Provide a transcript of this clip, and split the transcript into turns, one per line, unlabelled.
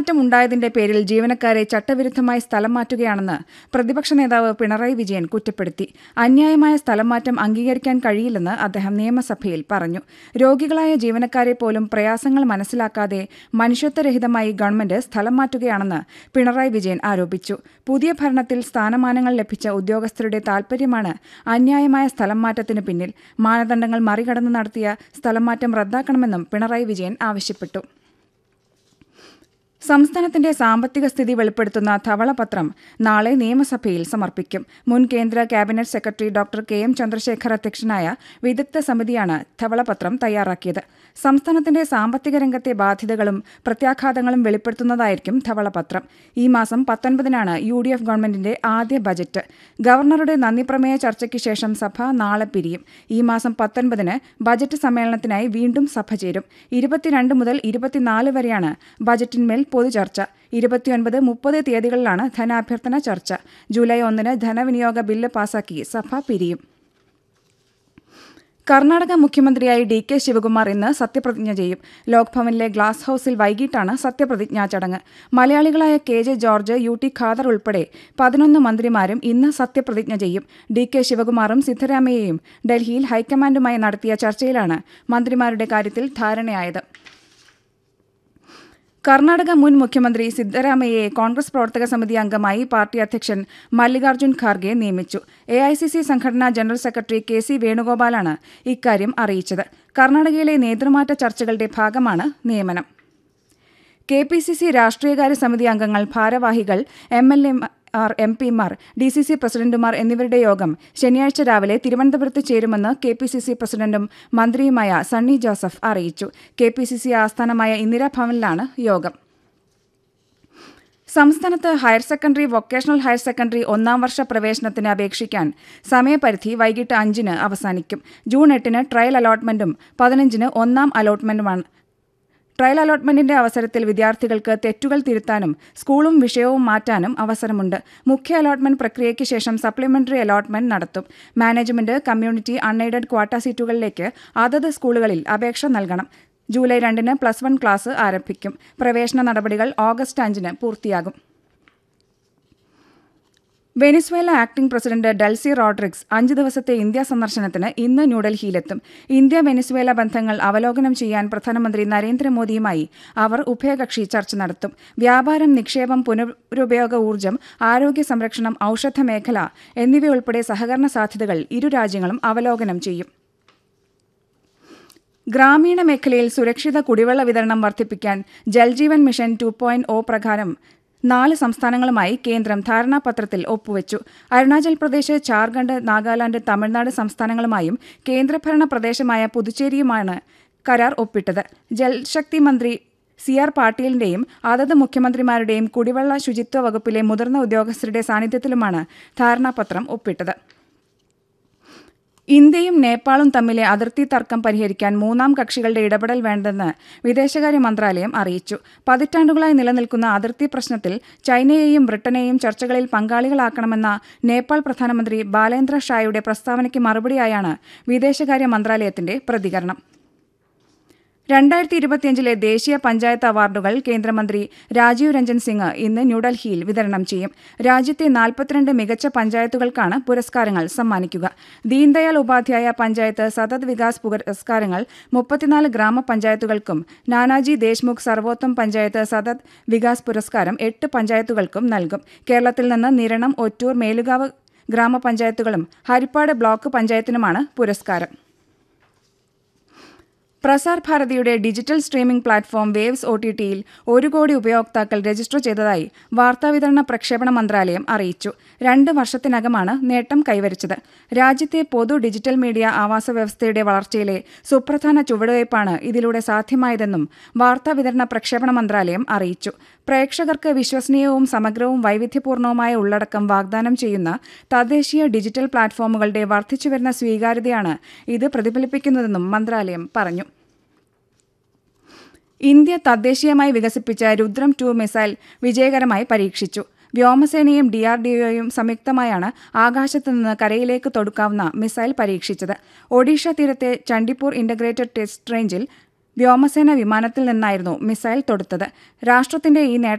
സ്ഥലംമാറ്റം ഉണ്ടായതിന്റെ പേരിൽ ജീവനക്കാരെ ചട്ടവിരുദ്ധമായി സ്ഥലം മാറ്റുകയാണെന്ന് പ്രതിപക്ഷ നേതാവ് പിണറായി വിജയൻ കുറ്റപ്പെടുത്തി അന്യായമായ സ്ഥലംമാറ്റം അംഗീകരിക്കാൻ കഴിയില്ലെന്ന് അദ്ദേഹം നിയമസഭയിൽ പറഞ്ഞു രോഗികളായ ജീവനക്കാരെ പോലും പ്രയാസങ്ങൾ മനസ്സിലാക്കാതെ മനുഷ്യത്വരഹിതമായി ഗവൺമെന്റ് സ്ഥലം മാറ്റുകയാണെന്ന് പിണറായി വിജയൻ ആരോപിച്ചു പുതിയ ഭരണത്തിൽ സ്ഥാനമാനങ്ങൾ ലഭിച്ച ഉദ്യോഗസ്ഥരുടെ താൽപര്യമാണ് അന്യായമായ സ്ഥലം മാറ്റത്തിന് പിന്നിൽ മാനദണ്ഡങ്ങൾ മറികടന്ന് നടത്തിയ സ്ഥലംമാറ്റം റദ്ദാക്കണമെന്നും പിണറായി വിജയൻ ആവശ്യപ്പെട്ടു സംസ്ഥാനത്തിന്റെ സാമ്പത്തിക സ്ഥിതി വെളിപ്പെടുത്തുന്ന ധവളപത്രം നാളെ നിയമസഭയിൽ സമർപ്പിക്കും മുൻ കേന്ദ്ര cabinet secretary doctor K M Chandrasekhar അധ്യക്ഷനായ വിദഗ്ധ സമിതിയാണ് ധവളപത്രം തയ്യാറാക്കിയത് സംസ്ഥാനത്തിന്റെ സാമ്പത്തിക രംഗത്തെ ബാധ്യതകളും പ്രത്യാഘാതങ്ങളും വെളിപ്പെടുത്തുന്നതായിരിക്കും ധവളപത്രം ഈ മാസം പത്തൊൻപതിനാണ് യു ഡി എഫ് ഗവൺമെന്റിന്റെ ആദ്യ ബജറ്റ് ഗവർണറുടെ നന്ദിപ്രമേയ ചർച്ചയ്ക്ക് ശേഷം സഭ നാളെ പിരിയും ഈ മാസം പത്തൊൻപതിന് ബജറ്റ് സമ്മേളനത്തിനായി വീണ്ടും സഭ ചേരും ഇരുപത്തിരണ്ട് മുതൽ ഇരുപത്തിനാല് വരെയാണ് ബജറ്റിന്മേൽ പൊതുചർച്ച ഇരുപത്തിയൊൻപത് മുപ്പത് തീയതികളിലാണ് ധനാഭ്യർത്ഥന ചർച്ച ജൂലൈ ഒന്നിന് ധനവിനിയോഗ ബില്ല് പാസാക്കി സഭ പിരിയും കർണാടക മുഖ്യമന്ത്രിയായി ഡി കെ ശിവകുമാർ ഇന്ന് സത്യപ്രതിജ്ഞ ചെയ്യും ലോക്ഭവനിലെ ഗ്ലാസ് ഹൌസിൽ വൈകിട്ടാണ് സത്യപ്രതിജ്ഞാ ചടങ്ങ് മലയാളികളായ K J George U T Khader ഉൾപ്പെടെ പതിനൊന്ന് മന്ത്രിമാരും ഇന്ന് സത്യപ്രതിജ്ഞ ചെയ്യും ഡി കെ ശിവകുമാറും സിദ്ധരാമയ്യയും ഡൽഹിയിൽ ഹൈക്കമാൻഡുമായി നടത്തിയ ചർച്ചയിലാണ് മന്ത്രിമാരുടെ കാര്യത്തിൽ ധാരണയായത് കർണാടക മുൻ മുഖ്യമന്ത്രി സിദ്ധരാമയ്യയെ കോൺഗ്രസ് പ്രവർത്തക സമിതി അംഗമായി പാർട്ടി അധ്യക്ഷൻ മല്ലികാർജ്ജുൻ ഖാർഗെ നിയമിച്ചു എ ഐ സി സി സംഘടനാ ജനറൽ സെക്രട്ടറി കെ സി വേണുഗോപാലാണ് ഇക്കാര്യം അറിയിച്ചത് കർണാടകയിലെ നേതൃമാറ്റ ചർച്ചകളുടെ ഭാഗമാണ് നിയമനം കെ പി സി സി രാഷ്ട്രീയകാര്യ സമിതി അംഗങ്ങൾ ഭാരവാഹികൾ എം എൽ എ ആർ എം പിമാർ ഡി സി സി പ്രസിഡന്റുമാർ എന്നിവരുടെ യോഗം ശനിയാഴ്ച രാവിലെ തിരുവനന്തപുരത്ത് ചേരുമെന്ന് കെ പി സി സി പ്രസിഡന്റും മന്ത്രിയുമായ സണ്ണി ജോസഫ് അറിയിച്ചു കെ പി സി സി ആസ്ഥാനമായ ഇന്ദിരാഭവനിലാണ് യോഗം സംസ്ഥാനത്ത് higher secondary vocational higher secondary ഒന്നാം വർഷ പ്രവേശനത്തിന് അപേക്ഷിക്കാൻ സമയപരിധി വൈകിട്ട് അഞ്ചിന് അവസാനിക്കും ജൂൺ എട്ടിന് ട്രയൽ അലോട്ട്മെന്റും പതിനഞ്ചിന് ഒന്നാം അലോട്ട്മെന്റുമാണ് ട്രയൽ അലോട്ട്മെന്റിന്റെ അവസരത്തിൽ വിദ്യാർത്ഥികൾക്ക് തെറ്റുകൾ തിരുത്താനും സ്കൂളും വിഷയവും മാറ്റാനും അവസരമുണ്ട് മുഖ്യ അലോട്ട്മെന്റ് പ്രക്രിയയ്ക്ക് ശേഷം സപ്ലിമെന്ററി അലോട്ട്മെന്റ് നടത്തും മാനേജ്മെന്റ് കമ്മ്യൂണിറ്റി അൺഎയ്ഡഡ് ക്വാട്ട സീറ്റുകളിലേക്ക് അതത് സ്കൂളുകളിൽ അപേക്ഷ നൽകണം ജൂലൈ രണ്ടിന് പ്ലസ് വൺ ക്ലാസ് ആരംഭിക്കും പ്രവേശന നടപടികൾ ഓഗസ്റ്റ് അഞ്ചിന് പൂർത്തിയാകും Venezuela acting president Delcy Rodriguez അഞ്ച് ദിവസത്തെ ഇന്ത്യ സന്ദർശനത്തിന് ഇന്ന് ന്യൂഡൽഹിയിലെത്തും ഇന്ത്യ വെനിസ്വേല ബന്ധങ്ങൾ അവലോകനം ചെയ്യാൻ പ്രധാനമന്ത്രി നരേന്ദ്രമോദിയുമായി അവർ ഉഭയകക്ഷി ചർച്ച നടത്തും വ്യാപാരം നിക്ഷേപം പുനരുപയോഗ ഊർജ്ജം ആരോഗ്യ സംരക്ഷണം ഔഷധ മേഖല എന്നിവയുൾപ്പെടെ സഹകരണ സാധ്യതകൾ ഇരു രാജ്യങ്ങളും അവലോകനം ചെയ്യും ഗ്രാമീണ മേഖലയിൽ സുരക്ഷിത കുടിവെള്ള വിതരണം വർദ്ധിപ്പിക്കാൻ Jal Jeevan mission two point O പ്രകാരം നാല് സംസ്ഥാനങ്ങളുമായി കേന്ദ്രം ധാരണാപത്രത്തിൽ ഒപ്പുവച്ചു അരുണാചൽ പ്രദേശ് ജാർഖണ്ഡ് നാഗാലാന്റ് തമിഴ്നാട് സംസ്ഥാനങ്ങളുമായും കേന്ദ്രഭരണ പ്രദേശമായ പുതുച്ചേരിയുമാണ് കരാർ ഒപ്പിട്ടത് ജൽശക്തി മന്ത്രി സി ആർ പാട്ടീലിന്റെയും അതത് മുഖ്യമന്ത്രിമാരുടെയും കുടിവെള്ള ശുചിത്വ വകുപ്പിലെ മുതിർന്ന ഉദ്യോഗസ്ഥരുടെ സാന്നിധ്യത്തിലുമാണ് ധാരണാപത്രം ഒപ്പിട്ടത് ഇന്ത്യയും നേപ്പാളും തമ്മിലെ അതിർത്തി തർക്കം പരിഹരിക്കാൻ മൂന്നാം കക്ഷികളുടെ ഇടപെടൽ വേണ്ടെന്ന് വിദേശകാര്യ മന്ത്രാലയം അറിയിച്ചു പതിറ്റാണ്ടുകളായി നിലനിൽക്കുന്ന അതിർത്തി പ്രശ്നത്തിൽ ചൈനയെയും ബ്രിട്ടനെയും ചർച്ചകളിൽ പങ്കാളികളാക്കണമെന്ന നേപ്പാൾ പ്രധാനമന്ത്രി ബാലേന്ദ്ര ഷായുടെ പ്രസ്താവനയ്ക്ക് മറുപടിയായാണ് വിദേശകാര്യ മന്ത്രാലയത്തിന്റെ പ്രതികരണം രണ്ടായിരത്തി ഇരുപത്തിയഞ്ചിലെ ദേശീയ പഞ്ചായത്ത് അവാർഡുകൾ കേന്ദ്രമന്ത്രി രാജീവ് രഞ്ജൻ സിംഗ് ഇന്ന് ന്യൂഡൽഹിയിൽ വിതരണം ചെയ്യും രാജ്യത്തെ നാൽപ്പത്തിരണ്ട് മികച്ച പഞ്ചായത്തുകൾക്കാണ് പുരസ്കാരങ്ങൾ സമ്മാനിക്കുക ദീൻദയാൽ ഉപാധ്യായ പഞ്ചായത്ത് സതത് വികാസ് പുരസ്കാരങ്ങൾ മുപ്പത്തിനാല് ഗ്രാമപഞ്ചായത്തുകൾക്കും നാനാജി ദേശ്മുഖ് സർവോത്തം പഞ്ചായത്ത് സതത് വികാസ് പുരസ്കാരം എട്ട് പഞ്ചായത്തുകൾക്കും നൽകും കേരളത്തിൽ നിന്ന് നിരണം ഒറ്റൂർ മേലുകാവ് ഗ്രാമപഞ്ചായത്തുകളും ഹരിപ്പാട് ബ്ലോക്ക് പഞ്ചായത്തിനുമാണ് പുരസ്കാരം പ്രസാർ ഭാരതിയുടെ digital streaming platform Waves O T ടിയിൽ ഒരു കോടി ഉപയോക്താക്കൾ രജിസ്റ്റർ ചെയ്തതായി വാർത്താവിതരണ പ്രക്ഷേപണ മന്ത്രാലയം അറിയിച്ചു രണ്ട് വർഷത്തിനകമാണ് നേട്ടം കൈവരിച്ചത് രാജ്യത്തെ പൊതു ഡിജിറ്റൽ മീഡിയ ആവാസ വ്യവസ്ഥയുടെ വളർച്ചയിലെ സുപ്രധാന ചുവടുവയ്പ്പാണ് ഇതിലൂടെ സാധ്യമായതെന്നും വാർത്താവിതരണ പ്രക്ഷേപണ മന്ത്രാലയം അറിയിച്ചു പ്രേക്ഷകർക്ക് വിശ്വസനീയവും സമഗ്രവും വൈവിധ്യപൂർണവുമായ ഉള്ളടക്കം വാഗ്ദാനം ചെയ്യുന്ന തദ്ദേശീയ ഡിജിറ്റൽ പ്ലാറ്റ്ഫോമുകളുടെ വർദ്ധിച്ചുവരുന്ന സ്വീകാര്യതയാണ് ഇത് പ്രതിഫലിപ്പിക്കുന്നതെന്നും മന്ത്രാലയം പറഞ്ഞു ഇന്ത്യ തദ്ദേശീയമായി വികസിപ്പിച്ച രുദ്രം ടു മിസൈൽ വിജയകരമായി പരീക്ഷിച്ചു വ്യോമസേനയും ഡിആർഡിഒയും സംയുക്തമായാണ് ആകാശത്ത് നിന്ന് കരയിലേക്ക് തൊടുക്കാവുന്ന മിസൈൽ പരീക്ഷിച്ചത് ഒഡീഷ തീരത്തെ ചണ്ഡിപ്പൂർ ഇന്റഗ്രേറ്റഡ് ടെസ്റ്റ് റേഞ്ചിൽ വ്യോമസേന വിമാനത്തിൽ നിന്നായിരുന്നു മിസൈൽ തൊടുത്തത് രാഷ്ട്രത്തിന്റെ ഈ നേട്ടം